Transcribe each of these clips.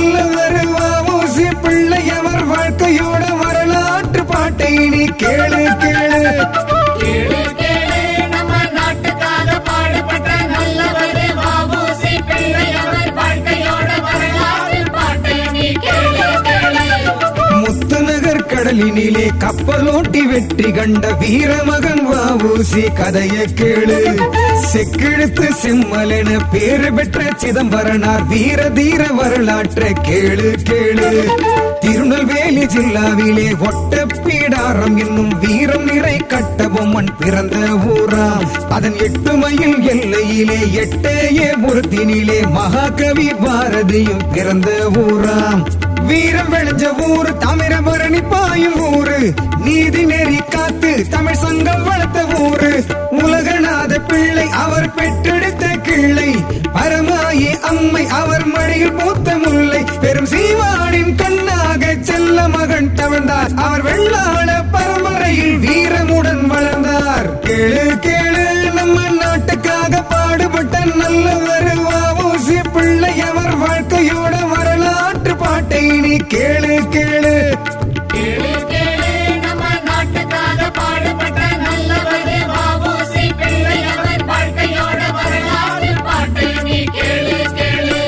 நல்லவர் வாவூசி பிள்ளை அவர் வாழ்க்கையோட வரலாற்று பாட்டை நீ கேளு கேளு கேளு கேளு நம்ம நாட்டுக்காக பாடுபட்ட நல்லவர் வாபூசி பிள்ளை அவர் வாழ்க்கையோட வரலாறு பாட்டை நீ கேளு கேளு முத்துநகர் கடலினிலே கப்பலோட்டி வெற்றி கண்ட வீரமகன் வாவூசி கதைய கேளு செக்கிழுத்து செம்மலென பேரு பெற்ற சிதம்பரனார் வீர தீர வரலாற்றை கேளு கேளு திருநெல்வேலி ஜில்லாவிலே ஒட்டப்பீடாரம் என்னும் வீரம் நிறை கட்டபொம்மன் பிறந்த ஊராம் அதன் எட்டு மைல் எல்லையிலே எட்டேயே புறத்தினிலே மகாகவி பாரதியும் பிறந்த ஊராம் வீரம் விளைஞ்ச ஊரு தாமிரபரணி பாயும் ஊரு நீதி நெறி காத்து தமிழ் சங்கம் வளர்த்த ஊரு உலகநாத பிள்ளை அவர் பெற்றெடுத்த கிள்ளை பரமாயி அம்மை அவர் மடியில் பூத்த முல்லை பெரும் சீவானின் கண்ணாக செல்ல மகன் தவழ்ந்தார் அவர் வெள்ளாள பரம்பரையில் வீரமுடன் வளர்ந்தார் கேளு கேளு நம்ம நாட்டுக்காக பாடுபட்ட நல்லவர் வாவூசி பிள்ளை அவர் வாழ்க்கையோட வரலாற்று பாட்டை நீ கேளு கேளு கேளு கேளு நம்ம நாட்டுக்காக பாடுபட்ட நல்லவர் வாபூசி பிள்ளை அவர் வாழ்க்கையோட வரலாறு பாட்டை நீ கேளு கேளு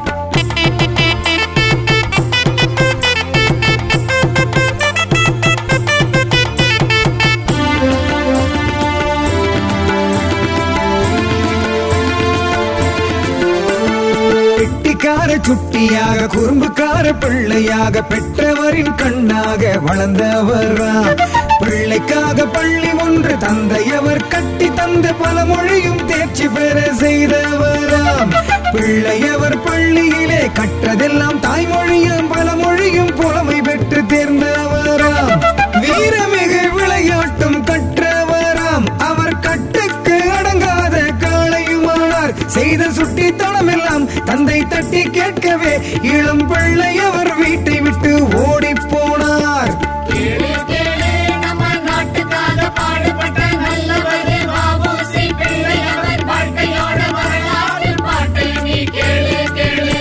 கெட்டிக்கார சுட்டியாக குறும்புக்கார பிள்ளையாக பெற்றவரின் கண்ணாக வளர்ந்தவரா பிள்ளைக்காக பள்ளி ஒன்று தந்தையவர் கட்டி தந்த பல மொழியும் தேர்ச்சி பெற செய்தவராம் பிள்ளையவர் பள்ளியிலே கற்றதெல்லாம் தாய்மொழியும் பல மொழியும் புலமை பெற்று தேர்ந்தவராம் வீரமிகு விளையாட்டும் கற்றவராம் அவர் கட்டுக்கு அடங்காத காளையுமானார் செய்த சுட்டித்தனமெல்லாம் தந்தை தட்டி கேட்கவே இளம் பிள்ளை அவர் வீட்டை விட்டு ஓடிப் போனார் கேளு கேளு நம்ம நாட்டுக்காக பாடுபட்ட நல்லவர் வாபூசி பிள்ளை அவர் வாழ்க்கையோட வரலாறு பாட்டை நீ கேளு கேளு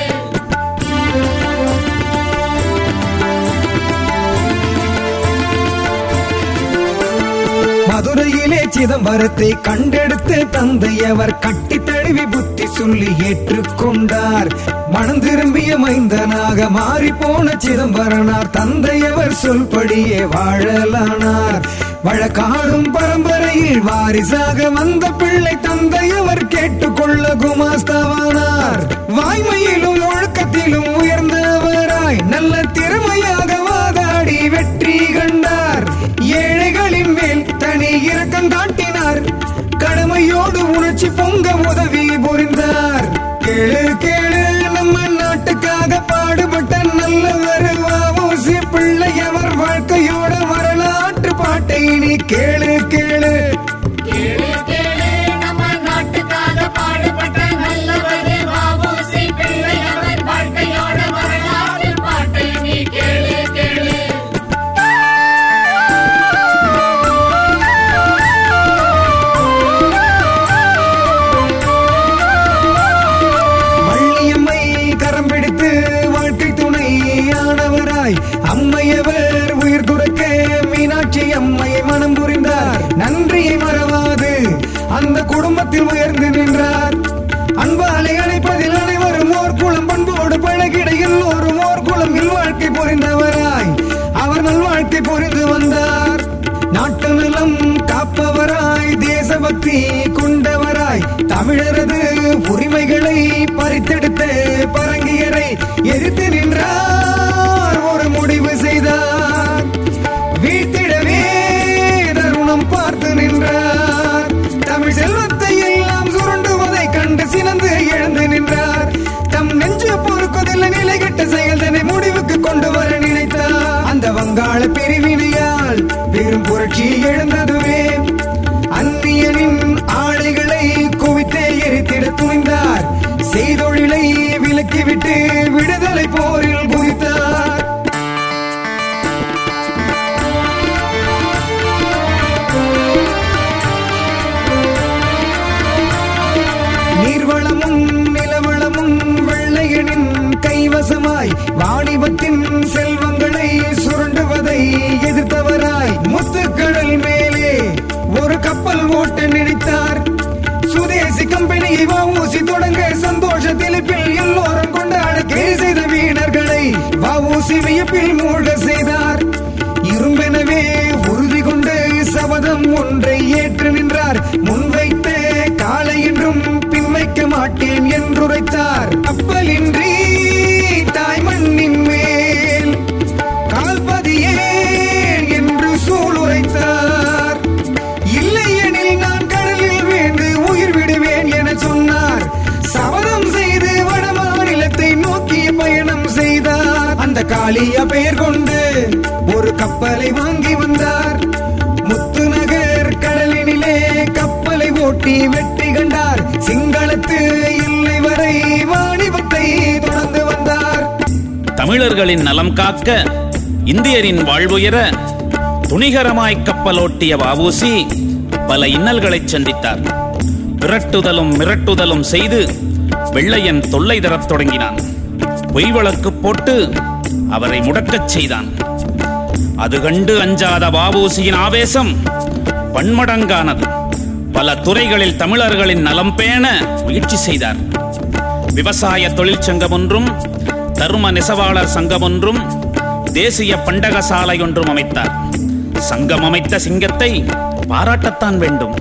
மதுரையிலே சிதம்பரத்தை கண்டெடுத்து தந்தையவர் கட்டி தழுவி புத்தி சொல்லி ஏற்றுக்கொண்டார் மனம் திரும்பிய மைந்தனாக மாறி போன சிதம்பரனார் தந்தையவர் சொல்படியே வாழலானார் வழக்காடும் பரம்பரையில் வாரிசாக வந்த பிள்ளை தந்தையவர் கேட்டுக்கொள்ள குமாஸ்தவானார் வாய்மையிலும் ஒழுக்கத்திலும் உயர்ந்தவராய் நல்ல திறமையாக வாதாடி வெற்றி கண்டார் ஏழைகளின் மேல் தனி இரக்கம் காட்டினார் கடமையோடு உணர்ச்சி பொங்க உதவி புரிந்தார் கேளு கேளு நம்ம நாட்டுக்காக பாடுபட்ட நல்லவர் வாவூசி பிள்ளை அவர் வாழ்க்கையோட வரலாற்று பாட்டை நீ கேளு கேளு கேளு கேளு நம்ம நாட்டுக்காக பாடுபட்ட நல்லவர் வாபூசி பிள்ளை அவர் வாழ்க்கையோட வரலாறு பாட்டை நீ கேளு கேளு வள்ளியம்மை கரம் பிடித்து வாழ்க்கை துணை ஆனவராய் அம்மையவர் உயிர் துறக்க மீனாட்சி அம்மையை மனம் புரிந்தார் நன்றியை மறவாது அந்த குடும்பத்தில் உயர்ந்து நின்றார் அன்பாலை அழைப்பதில் அனைவரும் ஓர் குளம் பண்போடு பழகிட எல்லோரும் ஓர் குளம் வாழ்க்கை புரிந்தவராய் அவர் நல்வாழ்க்கை புரிந்து வந்தார் நாட்டு நலம் காப்பவராய் தேசபக்தி கொண்டவராய் தமிழரது உரிமைகளை பறித்தெடுத்த பரங்கியரை எதிர்த்து நின்றார் ஒரு முடிவு செய்தார் வீழ்த்திடவே தருணம் பார்த்து நின்றார் தமிழ் செல்வத்தை எல்லாம் சுருண்டுவதை கண்டு சினந்து எழுந்து நின்றார் தம் நெஞ்சு பொறுக்குதில்லை நிலைகெட்ட செயல்தனை முடிவுக்கு கொண்டு வர நினைத்தார் அந்த வங்காள பிரிவினையால் பெரும் புரட்சி எழுந்ததுவே அந்நியனின் ஆடைகளை குவித்தே எரித்திட துணிந்தார் செய்தொழிலை விலக்கிவிட்டு விடுதலை போரில் குதித்தார் நீர்வளமும் நிலவளமும் வெள்ளையனின் கைவசமாய் வாணிபத்தின் செல்வங்களை சுரண்டுவதை எதிர்த்தவராய் முத்துக்கடல் மேலே ஒரு கப்பல் ஓட்ட நினைத்தார் சுதேசி கம்பெனியை வவுசி தொடங்க சந்தோஷ திலிப்பில் எல்லோரும் கொண்டாட கேலி செய்த வீணர்களை வவுசி வியப்பில் மூழ்க செய்தார் இரும்பெனவே உறுதி கொண்டு சபதம் ஒன்றை ஏற்று நின்றார் முன்வைத்த காலை என்றும் பின்வைக்க மாட்டேன் என்றுரைத்தார் கப்பலின்றி தாய் மண்ணின் மேல் கால்பதியேன் என்று சூளுரைத்தார் இல்லையெனில் நான் கடலில் வீழ்ந்து உயிர் விடுவேன் என சொன்னார் சபதம் செய்து வட மாநிலத்தை நோக்கிய பயணம் செய்தார் அந்த காளிய பெயர் கொண்டு ஒரு கப்பலை வாங்கி வந்தார் முத்துநகர் கடலினிலே கப்பலை ஓட்டி வெற்றி கண்டார் சிங்களத்து எல்லை வரை வாணிபத்தை தொடர்ந்து வந்தார் தமிழர்களின் நலம் காக்க இந்தியரின் வாழ்வுயர துணிகரமாய் கப்பலோட்டிய வாவூசி பல இன்னல்களைச் சந்தித்தார் விரட்டுதலும் மிரட்டுதலும் செய்து வெள்ளையன் தொல்லை தரத் தொடங்கினான் பொய் வழக்கு போட்டு அவரை முடக்கச் செய்தான் அது கண்டு அஞ்சாத வாவூசியின் ஆவேசம் பன்மடங்கானது பல துறைகளில் தமிழர்களின் நலம் பேண முயற்சி செய்தார் விவசாய தொழிற்சங்கம் ஒன்றும் தர்ம நெசவாளர் சங்கம் ஒன்றும் தேசிய பண்டகசாலை ஒன்றும் அமைத்தார் சங்கம் அமைத்த சிங்கத்தை பாராட்டத்தான் வேண்டும்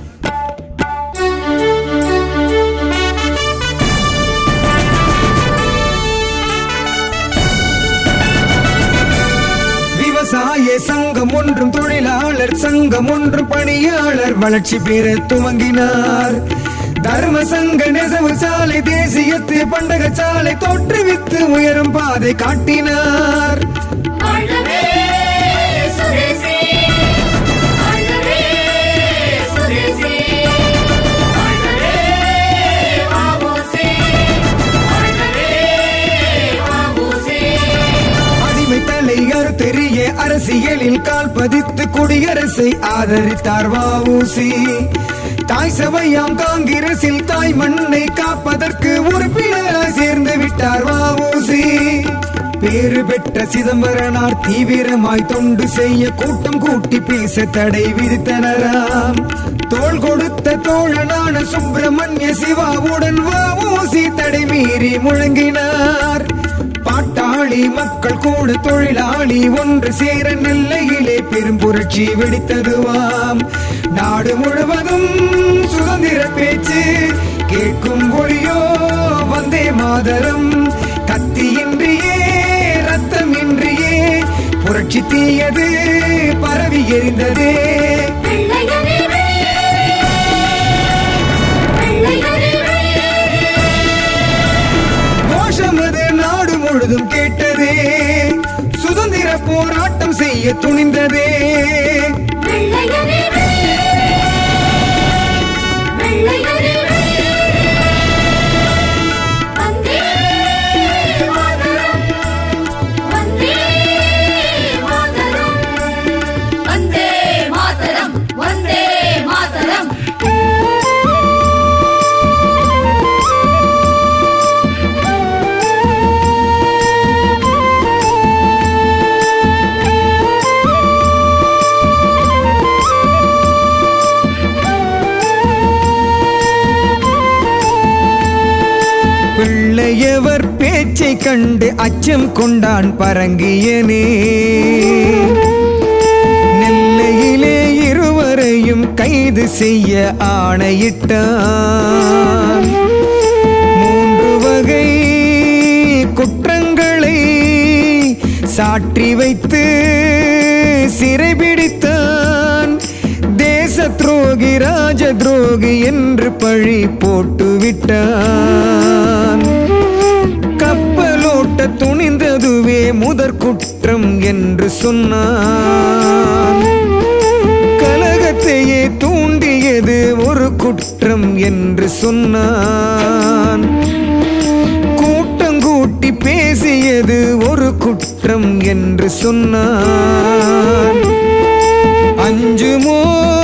விவசாய சங்கம் ஒன்றும் தொழிலாளர் சங்கம் ஒன்றும் பணியாளர் வளர்ச்சி பெற துவங்கினார் தர்ம சங்க நெசவு சாலை தேசியத்து பண்டக சாலை தோற்றுவித்து உயரும் பாதை காட்டினார் வாழ்கவே சுதேசி வாழ்கவே சுதேசி வாழ்கவே வாவுசி வாழ்கவே வாவுசி அடிமை தலையர் தெரிய அரசியலில் கால் பதித்து குடியரசை ஆதரித்தார் வஉசி தாய் சபையாம் காங்கிரசில் தாய் மண்ணை காப்பதற்கு உறுப்பினராய் சேர்ந்து விட்டார் வஉசி பேறு பெற்ற சிதம்பரனார் தீவிரமாய் தொண்டு செய்ய கூட்டம் கூட்டி பேச தடை விதித்தனராம் தோள் கொடுத்த தோழனான சுப்பிரமணிய சிவாவுடன் வஉசி தடை மீறி முழங்கினார் பாட்டாளி மக்கள் கூட தொழிலாளி ஒன்று சேர நெல்லையிலே பெரும் புரட்சி வெடித்ததுவாம் நாடு முழுவதும் சுதந்திர பேச்சு கேட்கும் ஒளியோ வந்தே மாதரம் கத்தியின்றியே ரத்தமின்றியே புரட்சி தீயது பரவி எரிந்ததே வெள்ளையனே வெள்ளையனே கோஷமது நாடு முழுதும் கேட்டதே சுதந்திர போராட்டம் செய்ய துணிந்ததே வெள்ளையனே வெள்ளையனே வந்தே மாதரம் வந்தே மாதரம் வந்தே மாதரம் வந்தே மாதரம் பிள்ளையவர் பேச்சை கண்டு அச்சம் கொண்டான் பரங்கியனே நெல்லையிலே இருவரையும் கைது செய்ய ஆணையிட்டான் மூன்று வகை குற்றங்களை சாற்றி வைத்து சிறைபிடித்தான் தேச துரோகி ராஜ துரோகி என்று பழி போட்டு விட்டான் கப்பலோட்ட துணிந்ததுவே முதற் குற்றம் என்று சொன்னான் கலகத்தையே தூண்டியது ஒரு குற்றம் என்று சொன்னான் கூட்டங்கூட்டி பேசியது ஒரு குற்றம் என்று சொன்னான் அஞ்சுமோ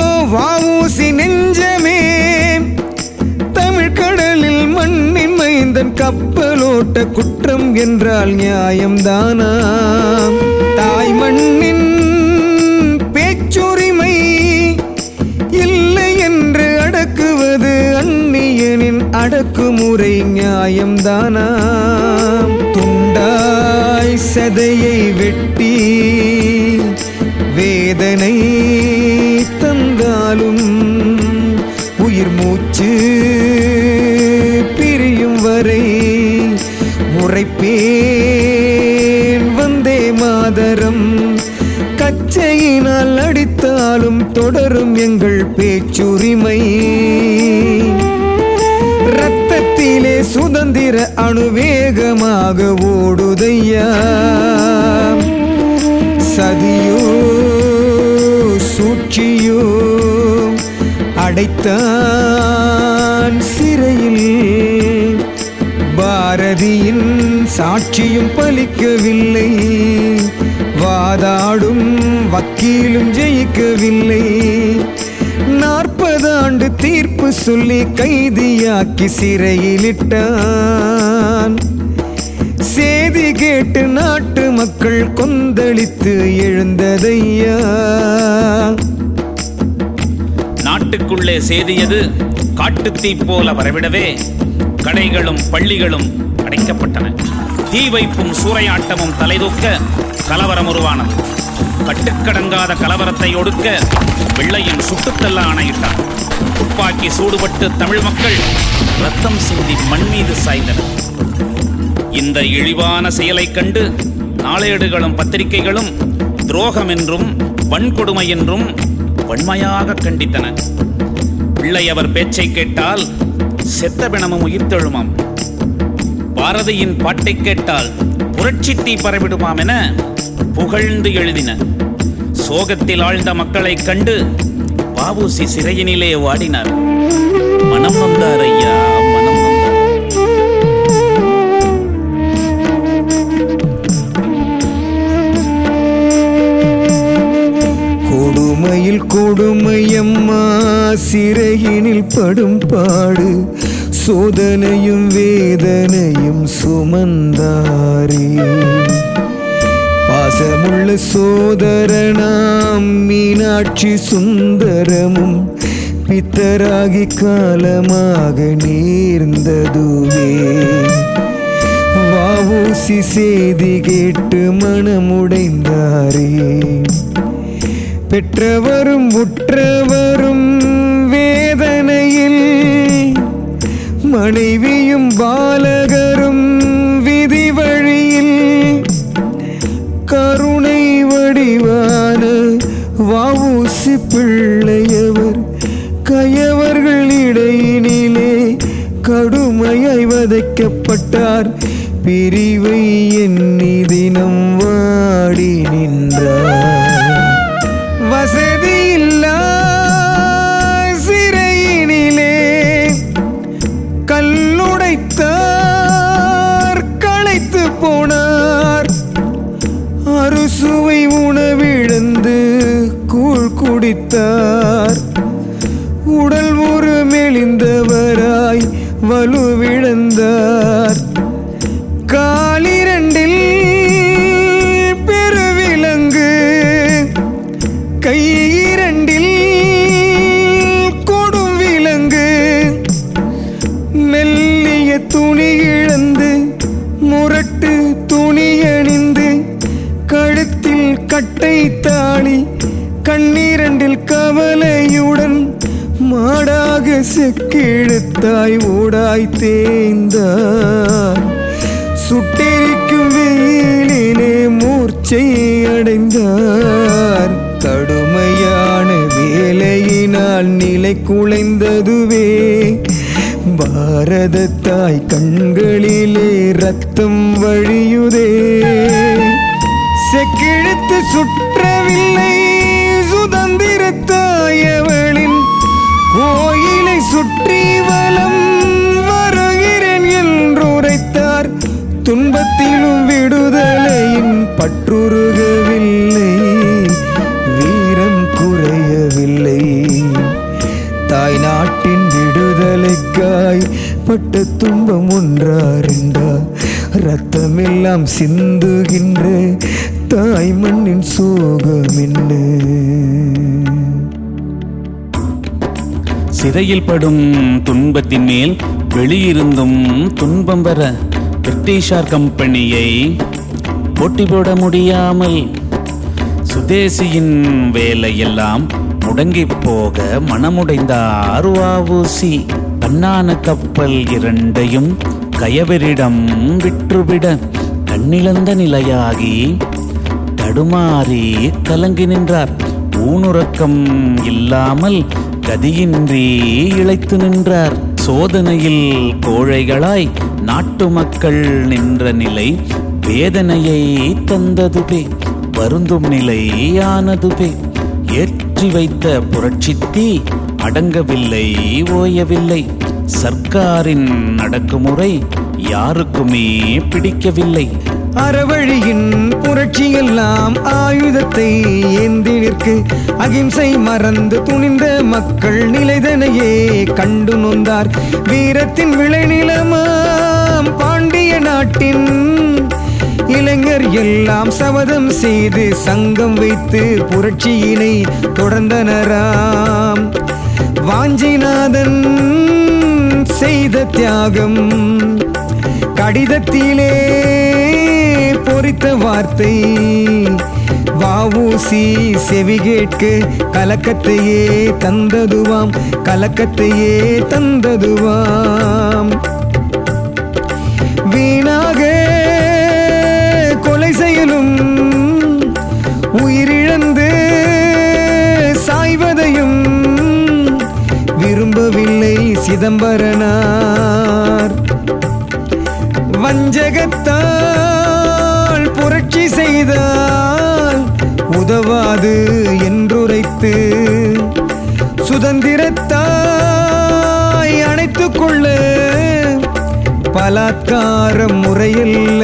வாவூசி நெஞ்சமே தமிழ் கடலில் மண்ணின் மைந்த மைந்தன் கப்பலோட்ட குற்றம் என்றால் நியாயம்தானா தாய் மண்ணின் பேச்சுரிமை இல்லை என்று அடக்குவது அந்நியனின் அடக்குமுறை நியாயம்தானா துண்டாய் சதையை வெட்டி வேதனை தந்தாலும் உயிர் மூச்சு பிரியும் வரை உரைப்பேன் வந்தே மாதரம் கச்சையினால் அடித்தாலும் தொடரும் எங்கள் பேச்சுரிமை ரத்தத்திலே சுதந்திர அணுவேகமாக ஓடுதையா சதியோ சூழ்ச்சியோ அடைத்தான் சிறையில் பாரதியின் சாட்சியும் பலிக்கவில்லை வாதாடும் வக்கீலும் ஜெயிக்கவில்லை நாற்பது ஆண்டு தீர்ப்பு சொல்லி கைதியாக்கி சிறையிலிட்டான் சேதி கேட்டு நாட்டு மக்கள் கொந்தளித்து எழுந்ததையா நாட்டுக்குள்ளே சேதியது காட்டுத்தீ போல வரவிடவே கடைகளும் பள்ளிகளும் அடைக்கப்பட்டன தீ வைப்பும் சூறையாட்டமும் தலைதூக்க கலவரம் உருவானது கட்டுக்கடங்காத கலவரத்தை ஒடுக்க வெள்ளையின் சுட்டுத்தள்ள ஆணையிட்டார் துப்பாக்கி சூடுபட்டு தமிழ் மக்கள் ரத்தம் சிந்தி மண் மீது சாய்ந்தனர் இந்த இழிவான செயலைக் கண்டு நாளேடுகளும் பத்திரிகைகளும் துரோகம் என்றும் வன்கொடுமை என்றும் வன்மையாக கண்டித்தன பிள்ளை அவர் பேச்சை கேட்டால் செத்த பிணமும் உயிர்த்தெழுமாம் பாரதியின் பாட்டை கேட்டால் புரட்சி தீ பரவிடுமாம் என புகழ்ந்து எழுதின சோகத்தில் ஆழ்ந்த மக்களைக் கண்டு பாபுசி சிறையினிலே வாடினார் மனம் வந்தார் ஐயா மனம் வந்தார் கொடுமையில் கொடுமையம்மா சிறையினில் படும் பாடு சோதனையும் வேதனையும் சுமந்தாரே பாசமுள்ள சோதரனாம் மீனாட்சி சுந்தரமும் பித்தராகி காலமாக நேர்ந்ததுவே வாவூசி செய்தி கேட்டு மனமுடைந்தாரே பெற்றவரும் உற்றவரும் வேதனையில் மனைவியும் பாலகரும் விதி வழியில் கருணை வடிவான வாவூசி பிள்ளையவர் கயவர்கள் இடையினிலே கடுமையாய் வதைக்கப்பட்டார் பிரிவை எண்ணி தினம் வாடி நின்றார் வசதியில்லா சிறையினிலே கல்லுடைத்தார் களைத்து போனார் அறுசுவை உணவிழந்து கூழ் குடித்தார் உடல் ஒரு மெலிந்தவராய் வலுவிழந்தார் காலிரண்டில் பெருவிலங்கு கை இரண்டில் கொடும் விலங்கு மெல்லிய துணி இழந்து முரட்டு துணி அணிந்து கழுத்தில் கட்டை தாளி கண்ணீரண்டில் கவலையுடன் மாடாக செக்கிழுத்தாய் ஓடாய் தேய்ந்தார் சுட்டெரிக்கும் வெயிலிலே மூர்ச்சை அடைந்தார் கடுமையான வேலையினால் நிலை குலைந்ததுவே பாரத தாய் கண்களிலே ரத்தம் வழியுதே செக்கிழுத்து சுற்றவில்லை சுதந்திர தாயவளின் கோயிலை சுற்றி வலம் வருகிறேன் என்றுரைத்தார் துன்பத்திலும் விடுதலையின் பற்றுருகவில்லை வீரம் குறையவில்லை தாய் நாட்டின் விடுதலைக்காய் பட்ட துன்பம் ஒன்றா ரெண்டா ரத்தமெல்லாம் சிந்துகின்ற தாய் மண்ணின் சோகம் என்ன சிறையில் படும் துன்பத்தின் மேல் வெளியிருந்தும் துன்பம் வர பிரிட்டிஷார் கம்பெனியை போட்டி போட முடியாமல் சுதேசியின் வேலையெல்லாம் முடங்கி போக மனமுடைந்தார் வாவூசி கண்ணான கப்பல் இரண்டையும் கயவரிடம் விற்றுவிட கண்ணிழந்த நிலையாகி தடுமாறி கலங்கி நின்றார் ஊனுறக்கம் இல்லாமல் கதியின்றி இழைத்து நின்றார் சோதனையில் கோழைகளாய் நாட்டு மக்கள் நின்ற நிலை வேதனையை தந்ததுபே வருந்தும் நிலையானதுபே ஏற்றி வைத்த புரட்சித்தீ அடங்கவில்லை ஓயவில்லை சர்க்காரின் அடக்குமுறை யாருக்குமே பிடிக்கவில்லை அறவழியின் புரட்சியெல்லாம் ஆயுதத்தை ஏந்தி நிற்கு அகிம்சை மறந்து துணிந்த மக்கள் நிலைதனையே கண்டு நொந்தார் வீரத்தின் விளைநிலமாம் பாண்டிய நாட்டின் இளைஞர் எல்லாம் சபதம் செய்து சங்கம் வைத்து புரட்சியினை தொடர்ந்தனராம் வாஞ்சிநாதன் செய்த தியாகம் கடிதத்திலே பொறித்த வார்த்தை வாவூசி செவி கேட்க கலக்கத்தையே தந்ததுவாம் கலக்கத்தையே தந்ததுவாம் வீணாக கொலை செயலும் உயிரிழந்து சாய்வதையும் விரும்பவில்லை சிதம்பரனார் வஞ்சகத்தால் புரட்சி செய்தால் உதவாது என்றுரைத்து சுதந்திரத்தாய் அணைத்துக் கொள்ள பலாத்கார முறையல்ல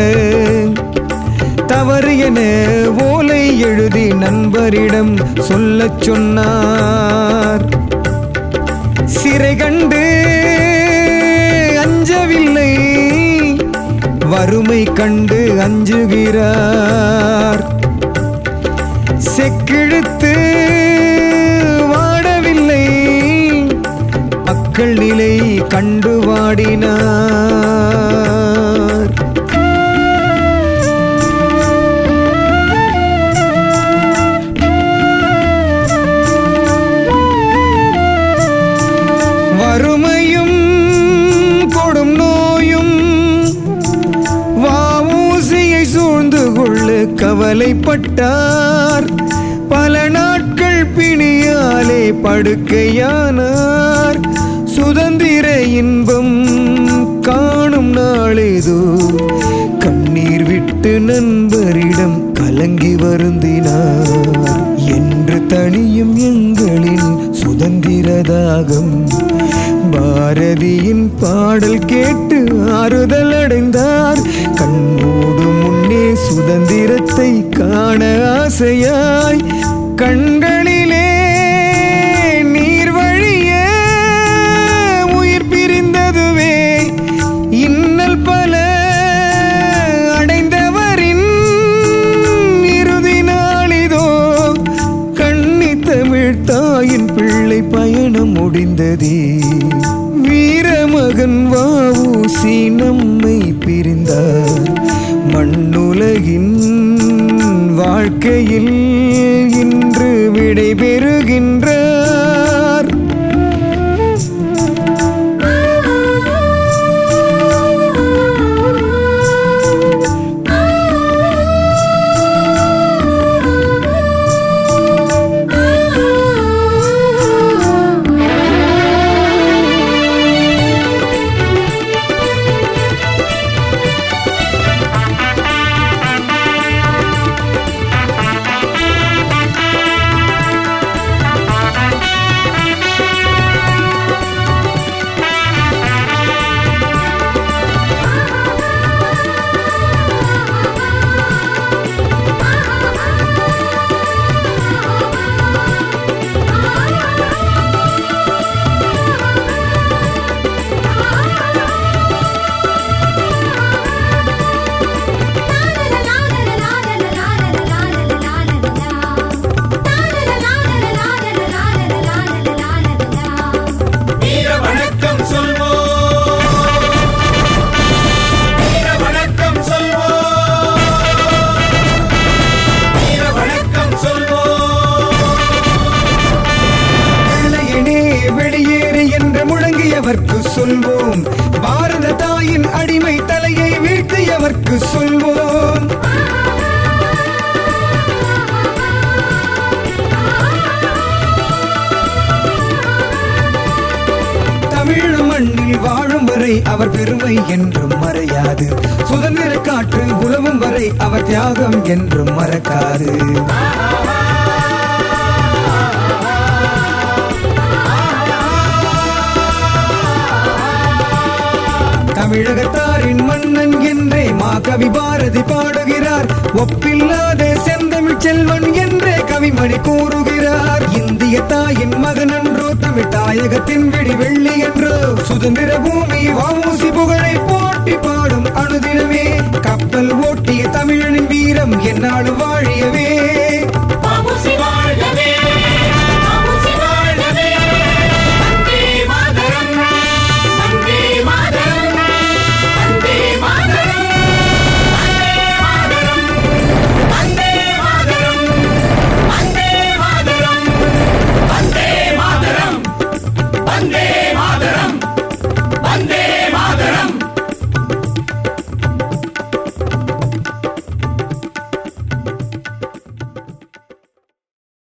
தவறு என ஓலை எழுதி நண்பரிடம் சொல்லச் சொன்னார் சிறை கண்டு அஞ்சவில்லை வறுமை கண்டு அஞ்சுகிறார் செக்கிழுத்து வாடவில்லை மக்கள் நிலை கண்டு வாடினார் வறுமையும் கொடும் நோயும் வாவூசியை சூழ்ந்து கொள்ள கவலைப்பட்டார் பல நாட்கள் பிணியாலே படுக்கையானார் சுதந்திர இன்பம் காணும் நாளேதோ கண்ணீர் விட்டு நண்பரிடம் கலங்கி வருந்தினார் என்று தனியும் எங்களின் சுதந்திர தாகம் பாரதியின் பாடல் கேட்டு ஆறுதல் அடைந்தார் கண்மூடு முன்னே சுதந்திரத்தை காண ஆசையாய் கண்களிலே நீர் வழிய உயிர் பிரிந்ததுவே இன்னல் பல அடைந்தவரின் இறுதி நாளிதோ கண்ணி தமிழ் தாயின் பிள்ளை பயணம் முடிந்ததே வீரமகன் வாவூசி நம்மை பிரிந்தார் மண்ணுலகின் வாழ்க்கையில் இன்று விடைபெறுகின்றார் ஆ உறவுகளுக்கு சொல்வோம் தமிழ் மண்ணில் வாழும் வரை அவர் பெருமை என்றும் மறையாது சுதந்திர காற்று உலவும் வரை அவர் தியாகம் என்றும் மறக்காது தமிழகத்தாரின் மன்னன் என்றே மாகவி பாரதி பாடுகிறார் ஒப்பில்லாத செந்தமிழ் செல்வன் என்றே கவிமணி கூறுகிறார் இந்திய தாயின் மகன் என்றோ தமிழ் தாயகத்தின் வெடி வெள்ளி என்றோ சுதந்திர பூமி வாமூசி புகழை போட்டி பாடும் அனுதினமே கப்பல் ஓட்டிய தமிழனின் வீரம் என்னாலும் வாழி